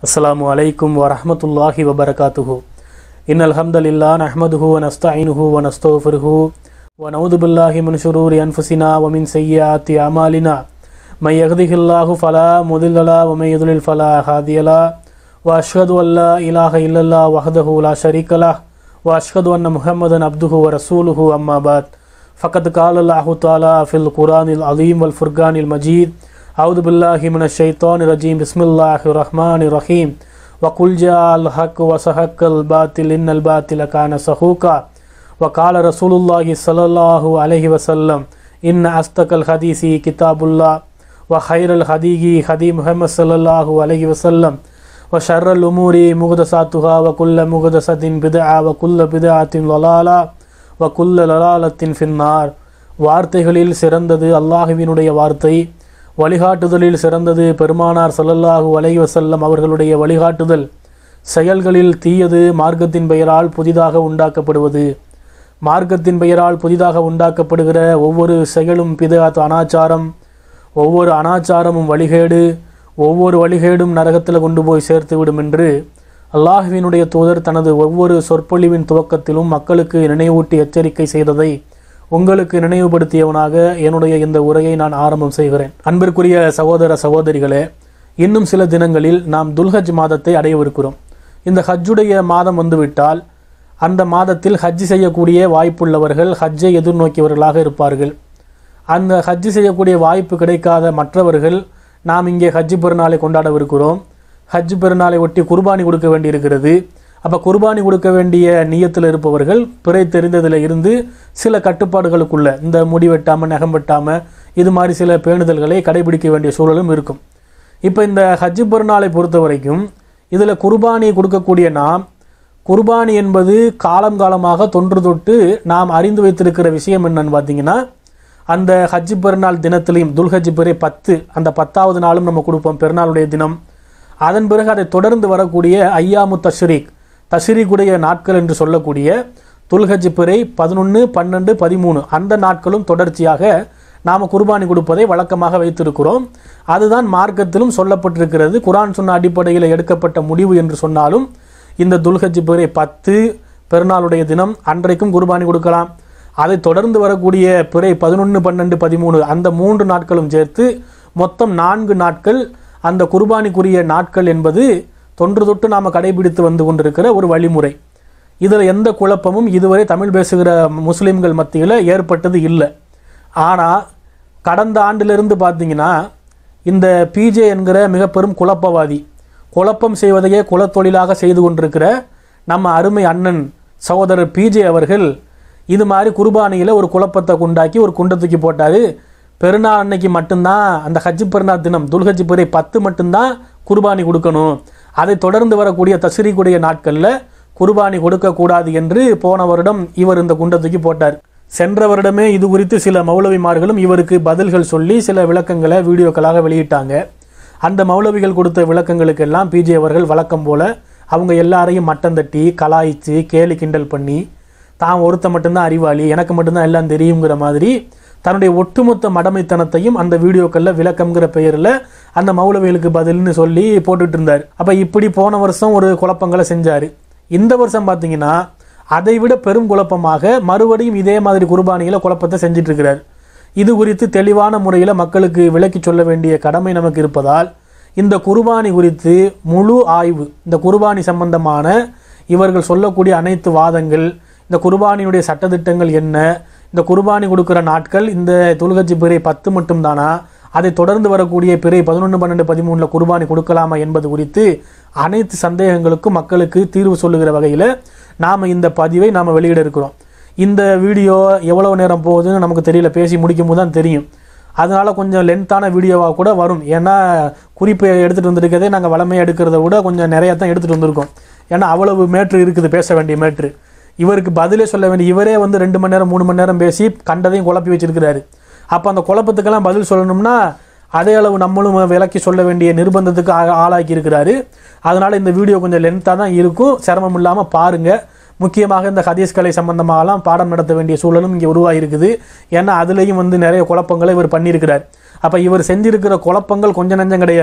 அஸ்ஸலாமு அலைக்கும் வரஹ்மத்துல்லாஹி வபரகாத்துஹு இன் அல்ஹம்துலில்லா நஹ்மதுஹு வ நஸ்தஈனுஹு வ நஸ்தக்ஃபிருஹு வ நஊது பில்லாஹி மின் ஷுரூரி அன்ஃபுஸினா வ மின் ஸய்யிஆத்தி அமாலினா மை யஹ்திஹில்லாஹு ஃபலா முதில்ல லஹு வ மை யுضلل ஃபலா ஹாதிய லஹு வ அஷ்ஹது அல்லா இலாஹ இல்லல்லாஹ் வஹ்தஹு லா ஷரீக லஹு வ அஷ்ஹது அன்ன முஹம்மதன் அப்துஹு வ ரசூலுஹு அம்மா பாத் فقد قال الله تعالى في القرآن العظيم والفرقان المجيد أعوذ بالله من الشيطان الرجيم بسم الله الرحمن الرحيم وقل جاء الحق وسحق الباطل إن الباطل كان سحوقا وقال رسول الله صلى الله عليه وسلم إن أصدق الحديث كتاب الله وخير الهدي هدي محمد صلى الله عليه وسلم وشر الأمور محدثاتها وكل محدثة بدعة وكل بدعة ضلالة வக்குல்ல லலாலத்தின் ஃபின்னார் வார்த்தைகளில் சிறந்தது அல்லாஹுவினுடைய வார்த்தை வழிகாட்டுதலில் சிறந்தது பெருமானார் ஸல்லல்லாஹு அலைஹி வஸல்லம் அவர்களுடைய வழிகாட்டுதல் செயல்களில் தீயது மார்க்கத்தின் பெயரால் புதிதாக உண்டாக்கப்படுவது மார்க்கத்தின் பெயரால் புதிதாக உண்டாக்கப்படுகிற ஒவ்வொரு செயலும் பிதாத் அனாச்சாரம் ஒவ்வொரு அனாச்சாரமும் வழிகேடு ஒவ்வொரு வழிகேடும் நரகத்தில் கொண்டு போய் சேர்த்து விடும் என்று அல்லாஹுவினுடைய தூதர் தனது ஒவ்வொரு சொற்பொழிவின் துவக்கத்திலும் மக்களுக்கு நினைவூட்டி எச்சரிக்கை செய்ததை உங்களுக்கு நினைவுபடுத்தியவனாக என்னுடைய இந்த உரையை நான் ஆரம்பம் செய்கிறேன் அன்பிற்குரிய சகோதர சகோதரிகளே இன்னும் சில தினங்களில் நாம் துல்ஹஜ் மாதத்தை அடையவிருக்கிறோம் இந்த ஹஜ்ஜுடைய மாதம் வந்துவிட்டால் அந்த மாதத்தில் ஹஜ் செய்யக்கூடிய வாய்ப்புள்ளவர்கள் ஹஜ்ஜை எதிர்நோக்கியவர்களாக இருப்பார்கள் அந்த ஹஜ் செய்யக்கூடிய வாய்ப்பு கிடைக்காத மற்றவர்கள் நாம் இங்கே ஹஜ் பெருநாளை கொண்டாடவிருக்கிறோம் ஹஜ் பெருநாளை ஒட்டி குர்பானி கொடுக்க வேண்டியிருக்கிறது அப்போ குர்பானி கொடுக்க வேண்டிய நியத்தில் இருப்பவர்கள் பிறை தெரிந்ததில் இருந்து சில கட்டுப்பாடுகளுக்குள்ள இந்த முடி வெட்டாமல் நகம் வெட்டாமல் இது மாதிரி சில பேணுதல்களை கடைபிடிக்க வேண்டிய சூழலும் இருக்கும் இப்போ இந்த ஹஜ் பெருநாளை பொறுத்த வரைக்கும் இதில் குர்பானி கொடுக்கக்கூடிய நாம் குர்பானி என்பது காலம் காலமாக தொன்று தொட்டு நாம் அறிந்து வைத்திருக்கிற விஷயம் என்னன்னு பார்த்தீங்கன்னா அந்த ஹஜ் பெருநாள் தினத்திலையும் துல்ஹஜ் பிறை பத்து அந்த பத்தாவது நாளும் நம்ம கொடுப்போம் பெருநாளுடைய தினம் அதன் பிறகு அதை தொடர்ந்து வரக்கூடிய ஐயாமு தஷ்ரீக் தஷ்ரீக்குடைய நாட்கள் என்று சொல்லக்கூடிய துல்ஹஜ் பிறை பதினொன்று பன்னெண்டு பதிமூணு அந்த நாட்களும் தொடர்ச்சியாக நாம் குர்பானி கொடுப்பதை வழக்கமாக வைத்திருக்கிறோம் அதுதான் மார்க்கத்திலும் சொல்லப்பட்டிருக்கிறது குரான் சொன்ன அடிப்படையில் எடுக்கப்பட்ட முடிவு என்று சொன்னாலும் இந்த துல்ஹஜ் பிறை பத்து பெருநாளுடைய தினம் அன்றைக்கும் குர்பானி கொடுக்கலாம் அதை தொடர்ந்து வரக்கூடிய பிறை பதினொன்று பன்னெண்டு பதிமூணு அந்த மூன்று நாட்களும் சேர்த்து மொத்தம் நான்கு நாட்கள் அந்த குர்பானிக்குரிய நாட்கள் என்பது தொன்று தொட்டு நாம் கடைபிடித்து வந்து கொண்டிருக்கிற ஒரு வழிமுறை இதில் எந்த குழப்பமும் இதுவரை தமிழ் பேசுகிற முஸ்லீம்கள் மத்தியில் ஏற்பட்டது இல்லை ஆனால் கடந்த ஆண்டிலிருந்து பார்த்தீங்கன்னா இந்த பிஜே என்கிற மிக பெரும் குழப்பவாதி குழப்பம் செய்வதையே குலத்தொழிலாக செய்து கொண்டிருக்கிற நம்ம அருமை அண்ணன் சகோதரர் பிஜே அவர்கள் இது மாதிரி குர்பானியில் ஒரு குழப்பத்தை உண்டாக்கி ஒரு குண்டை தூக்கி போட்டார் பெருநாள் அன்னைக்கு மட்டும்தான் அந்த ஹஜ் பெருநாள் தினம் துல்ஹஜ் பிறை பத்து மட்டும்தான் குர்பானி கொடுக்கணும் அதை தொடர்ந்து வரக்கூடிய தஸ்ரீக்குடைய நாட்களில் குர்பானி கொடுக்கக்கூடாது என்று போன வருடம் இவர் இந்த குண்டை தூக்கி போட்டார் சென்ற வருடமே இது குறித்து சில மௌலவிமார்களும் இவருக்கு பதில்கள் சொல்லி சில விளக்கங்களை வீடியோக்களாக வெளியிட்டாங்க அந்த மௌலவிகள் கொடுத்த விளக்கங்களுக்கெல்லாம் பிஜே அவர்கள் வழக்கம் போல அவங்க எல்லாரையும் மட்டம் தட்டி கலாய்ச்சி கேலி கிண்டல் பண்ணி தான் ஒருத்த மட்டும்தான் அறிவாளி எனக்கு மட்டும்தான் எல்லாம் தெரியுங்கிற மாதிரி தன்னுடைய ஒட்டுமொத்த மடமைத்தனத்தையும் அந்த வீடியோக்களில் விளக்கம்ங்கிற பெயரில் அந்த மௌலவிகளுக்கு பதில்னு சொல்லி போட்டுட்டு இருந்தார் அப்போ இப்படி போன வருஷம் ஒரு குழப்பங்களை செஞ்சார் இந்த வருஷம் பார்த்தீங்கன்னா அதை விட பெரும் குழப்பமாக மறுபடியும் இதே மாதிரி குர்பானிகளை குழப்பத்தை செஞ்சிட்டு இருக்கிறார் இது குறித்து தெளிவான முறையில் மக்களுக்கு விளக்கி சொல்ல வேண்டிய கடமை நமக்கு இருப்பதால் இந்த குர்பானி குறித்து முழு ஆய்வு இந்த குர்பானி சம்பந்தமான இவர்கள் சொல்லக்கூடிய அனைத்து வாதங்கள் இந்த குர்பானியுடைய சட்டத்திட்டங்கள் என்ன இந்த குர்பானி கொடுக்குற நாட்கள் இந்த துல்கஜி பிறை பத்து மட்டும் தானா அதை தொடர்ந்து வரக்கூடிய பிறை பதினொன்று பன்னெண்டு பதிமூணில் குர்பானி கொடுக்கலாமா என்பது குறித்து அனைத்து சந்தேகங்களுக்கும் மக்களுக்கு தீர்வு சொல்லுகிற வகையில் நாம் இந்த பதிவை நாம் வெளியிட இருக்கிறோம் இந்த வீடியோ எவ்வளோ நேரம் போகுதுன்னு நமக்கு தெரியல பேசி முடிக்கும் போது தான் தெரியும் அதனால் கொஞ்சம் லென்த்தான வீடியோவாக கூட வரும் ஏன்னா குறிப்பை எடுத்துகிட்டு வந்திருக்கதே நாங்கள் வளமையாக எடுக்கிறத விட கொஞ்சம் நிறையா தான் எடுத்துகிட்டு வந்திருக்கோம் ஏன்னா அவ்வளவு மேட்ரு இருக்குது பேச வேண்டிய மேட்ரு இவருக்கு பதிலே சொல்ல வேண்டிய இவரே வந்து ரெண்டு மணி நேரம் மூணு மணி நேரம் பேசி கண்டதையும் குழப்பி வச்சிருக்கிறாரு அப்போ அந்த குழப்பத்துக்கெல்லாம் பதில் சொல்லணும்னா அதே அளவு நம்மளும் விளக்கி சொல்ல வேண்டிய நிர்பந்தத்துக்கு ஆ- ஆளாக்கி இருக்கிறாரு அதனால் இந்த வீடியோ கொஞ்சம் லென்த்தாக தான் இருக்கும் சிரமம் இல்லாமல் பாருங்கள் முக்கியமாக இந்த ஹதீஸ் கலை சம்பந்தமாகலாம் பாடம் நடத்த வேண்டிய சூழலும் இங்கே உருவாகிருக்குது ஏன்னா அதுலேயும் வந்து நிறைய குழப்பங்களை இவர் பண்ணியிருக்கிறார் அப்போ இவர் செஞ்சிருக்கிற குழப்பங்கள் கொஞ்சம் நஞ்சம் கிடையாது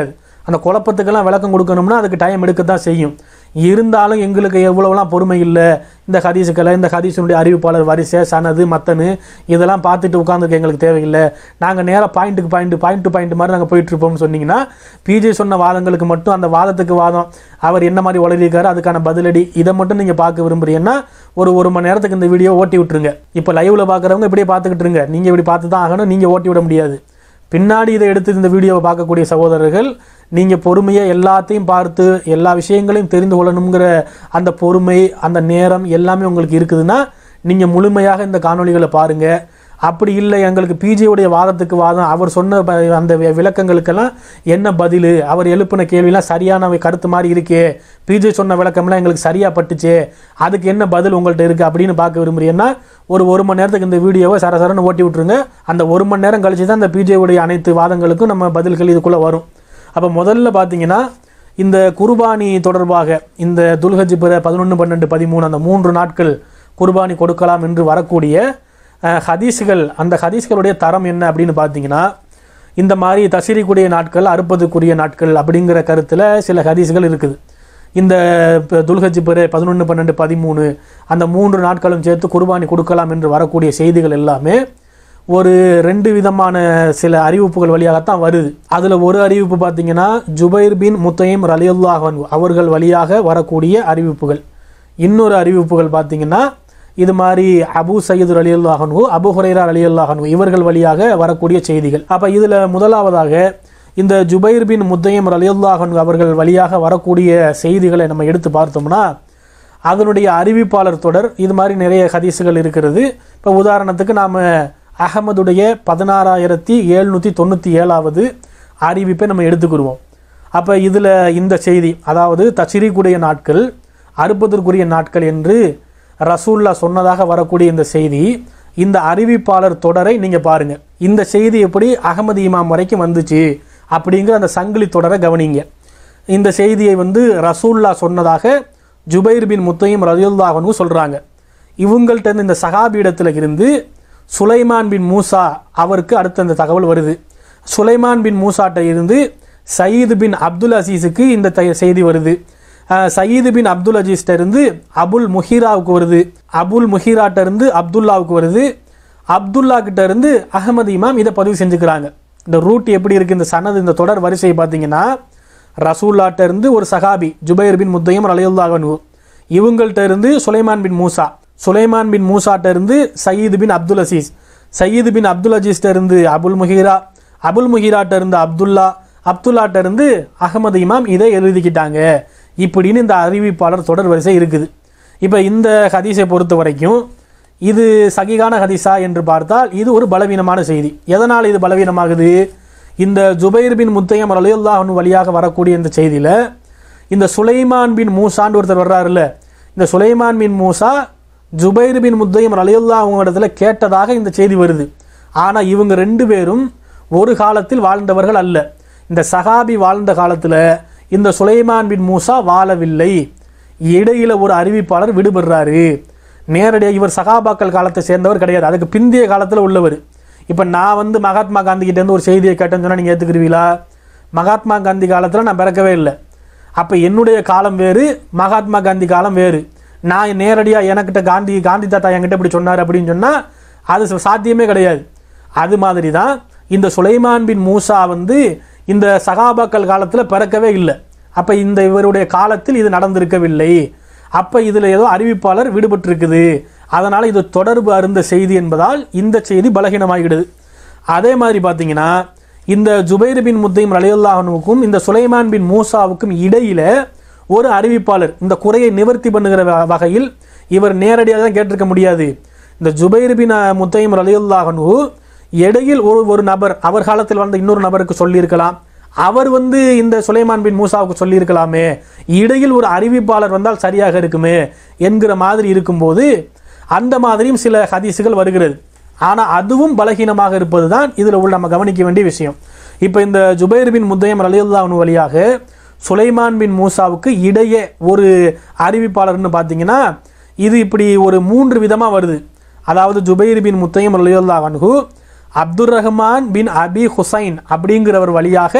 அந்த குழப்பத்துக்கெல்லாம் விளக்கம் கொடுக்கணும்னா அதுக்கு டைம் எடுக்க தான் செய்யும் இருந்தாலும் எங்களுக்கு எவ்வளோலாம் பொறுமை இல்லை இந்த ஹதீஸுக்களை இந்த ஹதீஸினுடைய அறிவிப்பாளர் வரிசை சனது மத்தனு இதெல்லாம் பார்த்துட்டு உட்காந்துருக்க எங்களுக்கு தேவையில்லை நாங்கள் நேராக பாயிண்ட்டுக்கு பாயிண்ட் பாயிண்ட் டு பாயிண்ட் மாதிரி நாங்கள் போயிட்டு இருப்போம்னு சொன்னீங்கன்னா பிஜே சொன்ன வாதங்களுக்கு மட்டும் அந்த வாதத்துக்கு வாதம் அவர் என்ன மாதிரி உளறியிருக்காரு அதுக்கான பதிலடி இதை மட்டும் நீங்கள் பார்க்க விரும்புறீங்கன்னா ஒரு ஒரு மணி நேரத்துக்கு இந்த வீடியோ ஓட்டி விட்டுருங்க இப்போ லைவ்ல பார்க்குறவங்க இப்படியே பார்த்துக்கிட்டு இருங்க நீங்கள் இப்படி பார்த்து தான் ஆகணும் நீங்கள் ஓட்டி விட முடியாது பின்னாடி இதை எடுத்து இந்த வீடியோவை பார்க்கக்கூடிய சகோதரர்கள் நீங்கள் பொறுமையாக எல்லாத்தையும் பார்த்து எல்லா விஷயங்களையும் தெரிந்து கொள்ளணுங்கிற அந்த பொறுமை அந்த நேரம் எல்லாமே உங்களுக்கு இருக்குதுன்னா நீங்கள் முழுமையாக இந்த காணொளிகளை பாருங்கள் அப்படி இல்லை எங்களுக்கு பிஜியுடைய வாதத்துக்கு வாதம் அவர் சொன்ன ப- அந்த வி- விளக்கங்களுக்கெல்லாம் என்ன பதில் அவர் எழுப்பின கேள்விலாம் சரியான கருத்து மாதிரி இருக்கே பிஜே சொன்ன விளக்கம்லாம் எங்களுக்கு சரியாக பட்டுச்சே அதுக்கு என்ன பதில் உங்கள்கிட்ட இருக்குது அப்படின்னு பார்க்க விரும்புறீங்கன்னா ஒரு ஒரு மணி நேரத்துக்கு இந்த வீடியோவை சரசரன்னு ஓட்டி விட்ருங்க அந்த ஒரு மணி நேரம் கழிச்சு தான் இந்த பிஜேவுடைய அனைத்து வாதங்களுக்கும் நம்ம பதில்கள் இதுக்குள்ளே வரும் அப்போ முதல்ல பார்த்தீங்கன்னா இந்த குர்பானி தொடர்பாக இந்த துல்ஹஜ் பிற பதினொன்று பன்னெண்டு பதிமூணு அந்த மூன்று நாட்கள் குர்பானி கொடுக்கலாம் என்று வரக்கூடிய அஹ், ஹதீஸ்கள் அந்த ஹதீஸ்களுடைய தரம் என்ன அப்படின்னு பார்த்தீங்கன்னா இந்த மாதிரி தசிரிக்குரிய நாட்கள் அறுப்பதுக்குரிய நாட்கள் அப்படிங்கிற கருத்தில் சில ஹதீஸ்கள் இருக்குது இந்த ப- துல்ஹஜ் பிற பதினொன்று பன்னெண்டு பதிமூணு அந்த மூன்று நாட்களும் சேர்த்து குர்பானி கொடுக்கலாம் என்று வரக்கூடிய செய்திகள் எல்லாமே ஒரு ரெண்டு விதமான சில அறிவிப்புகள் வழியாகத்தான் வருது அதில் ஒரு அறிவிப்பு பார்த்தீங்கன்னா ஜுபைர் பின் முத்தையம் ரலியுல்லாஹன் அவர்கள் வழியாக வரக்கூடிய அறிவிப்புகள் இன்னொரு அறிவிப்புகள் பார்த்தீங்கன்னா இது மாதிரி அபு சையது அலியுல்லாஹனு அபு ஹுரைரா அலியுல்லாஹனு இவர்கள் வழியாக வரக்கூடிய செய்திகள் அப்போ இதில் முதலாவதாக இந்த ஜுபைர் பின் முத்தையம் ரலியுல்லாஹனு அவர்கள் வழியாக வரக்கூடிய செய்திகளை நம்ம எடுத்து பார்த்தோம்னா அதனுடைய அறிவிப்பாளர் தொடர் இது மாதிரி நிறைய ஹதீஸுகள் இருக்கிறது இப்போ உதாரணத்துக்கு நாம் அகமதுடைய பதினாறாயிரத்தி எழுநூற்றி தொண்ணூற்றி ஏழாவது அறிவிப்பை நம்ம எடுத்துக்கிடுவோம் அப்போ இதில் இந்த செய்தி அதாவது தச்சிரிக்குடைய நாட்கள் அறுப்பதற்குரிய நாட்கள் என்று ரசூல்லா சொன்னதாக வரக்கூடிய இந்த செய்தி இந்த அறிவிப்பாளர் தொடரை நீங்கள் பாருங்கள் இந்த செய்தி எப்படி அகமது இமாம் வரைக்கும் வந்துச்சு அப்படிங்கிற அந்த சங்கிலி தொடரை கவனிங்க இந்த செய்தியை வந்து ரசூல்லா சொன்னதாக ஜுபைர் பின் முத்தையும் ரலியுல்லாஹனு சொல்கிறாங்க இவங்கள்ட்ட இருந்து இந்த சகாபியிடத்தில் இருந்து சுலைமான் பின் மூசா அவருக்கு அடுத்த அந்த தகவல் வருது சுலைமான் பின் மூசாட்ட இருந்து சயீது பின் அப்துல் அசீஸுக்கு இந்த த- செய்தி வருது அஹ், சயீது பின் அப்துல் அஜீஸ்ட இருந்து அபுல் முஹீராவுக்கு வருது அபுல் முஹீராட்ட இருந்து அப்துல்லாவுக்கு வருது அப்துல்லா கிட்ட இருந்து அகமது இமாம் இதை பதிவு செஞ்சுக்கிறாங்க இந்த ரூட் எப்படி இருக்கு இந்த சனது இந்த தொடர் வரிசை பார்த்தீங்கன்னா ரசூல்லாட்ட இருந்து ஒரு சகாபி ஜுபைர் பின் முத்தையம் அலையுல்லாஹனு இவங்கள்ட்ட இருந்து சுலைமான் பின் மூசா சுலைமான் பின் மூசாட்ட இருந்து சயீது பின் அப்துல் அசீஸ் சயீது பின் அப்துல் அஜீஸ்ட இருந்து அபுல் முஹீரா அபுல் முஹீராட்ட இருந்து அப்துல்லா அப்துல்லாட்ட இருந்து அகமது இமாம் இதை எழுதிக்கிட்டாங்க இப்படின்னு இந்த அறிவிப்பாளர் தொடர் வரிசை இருக்குது இப்போ இந்த ஹதீஸை பொறுத்த வரைக்கும் இது சகிகான ஹதீஸா என்று பார்த்தால் இது ஒரு பலவீனமான செய்தி எதனால் இது பலவீனமாகுது இந்த ஜுபைர் பின் முத்தையம் ரலியுல்லாஹன் வழியாக வரக்கூடிய இந்த செய்தியில் இந்த சுலைமான் பின் மூசான்னு ஒருத்தர் வர்றாருல்ல இந்த சுலைமான் பின் மூசா ஜுபைர் பின் முத்தையம் ரலியுல்லா அவங்க இடத்துல கேட்டதாக இந்த செய்தி வருது ஆனால் இவங்க ரெண்டு பேரும் ஒரு காலத்தில் வாழ்ந்தவர்கள் அல்ல இந்த சஹாபி வாழ்ந்த காலத்தில் இந்த சுலைமான் பின் மூசா வாழவில்லை இடையில ஒரு அறிவிப்பாளர் விடுபடுறாரு நேரடியாக இவர் சகாபாக்கள் காலத்தை சேர்ந்தவர் கிடையாது அதுக்கு பிந்தைய காலத்தில் உள்ளவர் இப்போ நான் வந்து மகாத்மா காந்தி கிட்ட இருந்து ஒரு செய்தியை கேட்டேன்னு சொன்னால் நீங்கள் ஏற்றுக்குருவீங்களா மகாத்மா காந்தி காலத்தில் நான் பிறக்கவே இல்லை அப்போ என்னுடைய காலம் வேறு மகாத்மா காந்தி காலம் வேறு நான் நேரடியாக எனக்கிட்ட காந்தி காந்தி தாத்தா என்கிட்ட இப்படி சொன்னார் அப்படின்னு சொன்னால் அது ச- சாத்தியமே கிடையாது அது மாதிரி தான் இந்த சுலைமான் பின் மூசா வந்து இந்த சகாபாக்கள் காலத்தில் பிறக்கவே இல்லை அப்போ இந்த இவருடைய காலத்தில் இது நடந்திருக்கவில்லை அப்போ இதில் ஏதோ அறிவிப்பாளர் விடுபட்டிருக்குது அதனால் இது தொடர்பு அருந்த செய்தி என்பதால் இந்த செய்தி பலகீனமாகிடுது அதே மாதிரி பார்த்தீங்கன்னா இந்த ஜுபைர் பின் முத்தையும் ரலியுல்லாஹனுக்கும் இந்த சுலைமான் பின் மூசாவுக்கும் இடையில ஒரு அறிவிப்பாளர் இந்த குறையை நிவர்த்தி பண்ணுகிற வ- வகையில் இவர் நேரடியாக தான் கேட்டிருக்க முடியாது இந்த ஜுபைர் பின் அஹ், முத்தையும் ரலியுல்லாஹனு இடையில் ஒரு ஒரு நபர் அவர் காலத்தில் வந்த இன்னொரு நபருக்கு சொல்லியிருக்கலாம் அவர் வந்து இந்த சுலைமான் பின் மூசாவுக்கு சொல்லியிருக்கலாமே இடையில் ஒரு அறிவிப்பாளர் வந்தால் சரியாக இருக்குமே என்கிற மாதிரி இருக்கும்போது அந்த மாதிரியும் சில ஹதீஸுகள் வருகிறது ஆனால் அதுவும் பலகீனமாக இருப்பது தான் இதில் உள்ள நம்ம கவனிக்க வேண்டிய விஷயம் இப்போ இந்த ஜுபைர் பின் முத்தையம் ரலியுல்லாஹ்னு வழியாக சுலைமான் பின் மூசாவுக்கு இடையே ஒரு அறிவிப்பாளர்னு பார்த்தீங்கன்னா இது இப்படி ஒரு மூன்று விதமாக வருது அதாவது ஜுபைர் பின் முத்தையம் ரலியுல்லாஹ் அன்ஹு அப்துர் ரஹ்மான் பின் அபி ஹுசைன் அப்படிங்கிறவர் வழியாக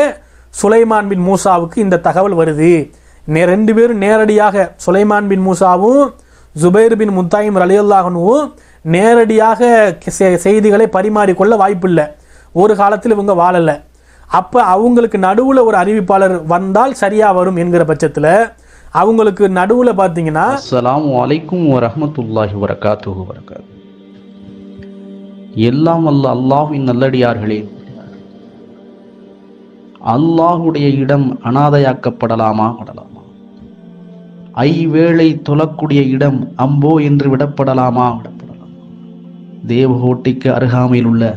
சுலைமான் பின் மூசாவுக்கு இந்த தகவல் வருது நே ரெண்டு பேரும் நேரடியாக சுலைமான் பின் மூசாவும் ஜுபைர் பின் முத்தாயிம் ரலியல்லாஹனுவும் நேரடியாக செ- செய்திகளை பரிமாறிக்கொள்ள வாய்ப்பில்லை ஒரு காலத்தில் இவங்க வாழலை அப்போ அவங்களுக்கு நடுவில் ஒரு அறிவிப்பாளர் வந்தால் சரியாக வரும் என்கிற பட்சத்தில் அவங்களுக்கு நடுவில் பார்த்தீங்கன்னா அஸ்ஸலாமு அலைக்கும் வரஹ்மத்துல்லாஹி வரகாத்துஹு வரகாத்து எல்லாம் அல்ல அல்லாஹ்வின் நல்லடியார்களே அல்லாஹுடைய இடம் அனாதையாக்கப்படலாமா படலாமா ஐவேளை தொழக்கூடிய இடம் அம்போ என்று விடப்படலாமா விடப்படலாமா தேவகோட்டைக்கு அருகாமையில் உள்ள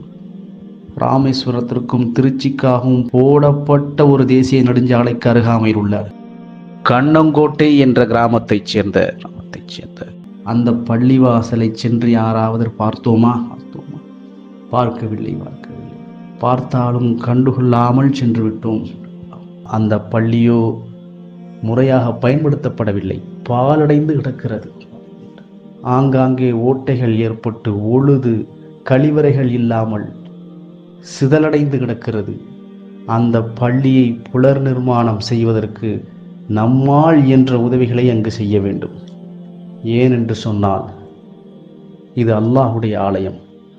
ராமேஸ்வரத்திற்கும் திருச்சிக்காகவும் போடப்பட்ட ஒரு தேசிய நெடுஞ்சாலைக்கு அருகாமையில் உள்ள கண்ணங்கோட்டை என்ற கிராமத்தைச் சேர்ந்த கிராமத்தைச் சேர்ந்த அந்த பள்ளிவாசலை சென்று யாராவது பார்த்தோமா பார்த்தோமா பார்க்கவில்லை பார்க்கவில்லை பார்த்தாலும் கண்டுகொள்ளாமல் சென்று விட்டோம் அந்த பள்ளியோ முறையாக பயன்படுத்தப்படவில்லை பாலடைந்து கிடக்கிறது ஆங்காங்கே ஓட்டைகள் ஏற்பட்டு ஒழுது கழிவறைகள் இல்லாமல் சிதலடைந்து கிடக்கிறது அந்த பள்ளியை புலர் நிர்மாணம் செய்வதற்கு நம்மால் என்ற உதவிகளை அங்கு செய்ய வேண்டும் ஏனென்று சொன்னால் இது அல்லாஹுடைய ஆலயம்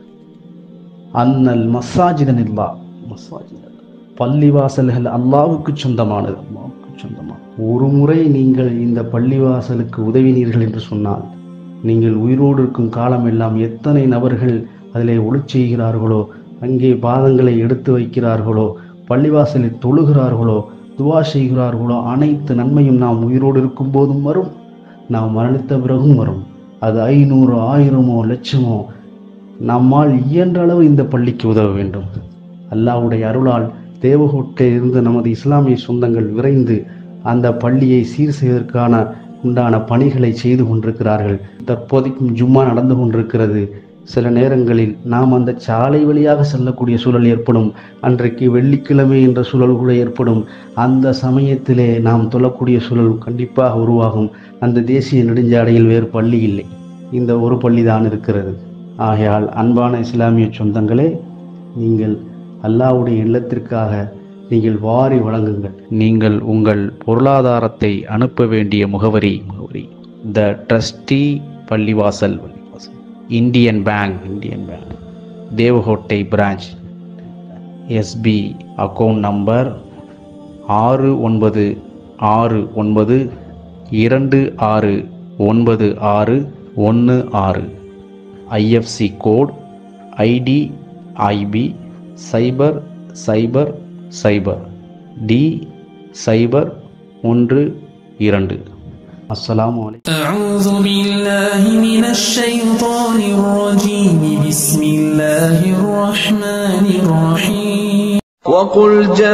அன்னல் மசாஜிதன் இல்லா மசாஜித் பள்ளிவாசல்கள் அல்லாஹ்வுக்கு சொந்தமானது அல்லாஹ்வுக்கு சொந்தமானது ஒரு முறை நீங்கள் இந்த பள்ளிவாசலுக்கு உதவினீர்கள் என்று சொன்னால் நீங்கள் உயிரோடு இருக்கும் காலம் எல்லாம் எத்தனை நபர்கள் அதிலே ஒளிச் செய்கிறார்களோ அங்கே பாதங்களை எடுத்து வைக்கிறார்களோ பள்ளிவாசலில் தொழுகிறார்களோ துவா செய்கிறார்களோ அனைத்து நன்மையும் நாம் உயிரோடு இருக்கும் போதும் வரும் நாம் மரணித்த பிறகும் வரும் அது ஐநூறு ஆயிரமோ லட்சமோ நம்மால் இயன்ற அளவு இந்த பள்ளிக்கு உதவ வேண்டும் அல்லாஹ்வுடைய அருளால் தேவகோட்டையில் இருந்து நமது இஸ்லாமிய சொந்தங்கள் விரைந்து அந்த பள்ளியை சீர் செய்வதற்கான உண்டான பணிகளை செய்து கொண்டிருக்கிறார்கள் தற்போதைக்கும் ஜும்மா நடந்து கொண்டிருக்கிறது சில நேரங்களில் நாம் அந்த சாலை வழியாக செல்லக்கூடிய சூழல் ஏற்படும் அன்றைக்கு வெள்ளிக்கிழமை என்ற சூழல் கூட ஏற்படும் அந்த சமயத்திலே நாம் தொழக்கூடிய சூழல் கண்டிப்பாக உருவாகும் அந்த தேசிய நெடுஞ்சாலையில் வேறு பள்ளி இல்லை இந்த ஒரு பள்ளி தான் இருக்கிறது ஆகையால் அன்பான இஸ்லாமிய சொந்தங்களே நீங்கள் அல்லாஹ்வுடைய இல்லத்திற்காக நீங்கள் வாரி வழங்குங்கள் நீங்கள் உங்கள் பொருளாதாரத்தை அனுப்ப வேண்டிய முகவரி முகவரி த ட்ரஸ்டி பள்ளிவாசல் பள்ளிவாசல் Indian Bank Indian Bank Devakottai branch SB account number ஆறு ஒன்பது ஆறு ஒன்பது இரண்டு ஆறு ஒன்பது ஆறு ஒன்று ஆறு IFC code ID IB cipher cipher cipher T cipher ஒன்று இரண்டு அஸ்ஸலாமு அலைக்கும் أعوذ بالله من الشيطان الرجيم بسم الله الرحمن الرحيم وقل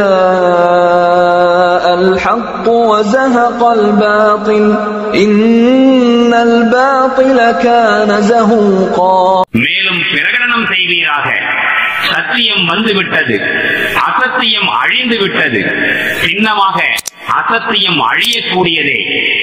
جاء الحق وزهق الباطل إن الباطل كان زهوقا மேலும் பிரகடனம் செய்வீராக சத்தியம் வந்துவிட்டது அசத்தியம் அழிந்து விட்டது சின்னமாக அசத்தியம் அழியக்கூடியதே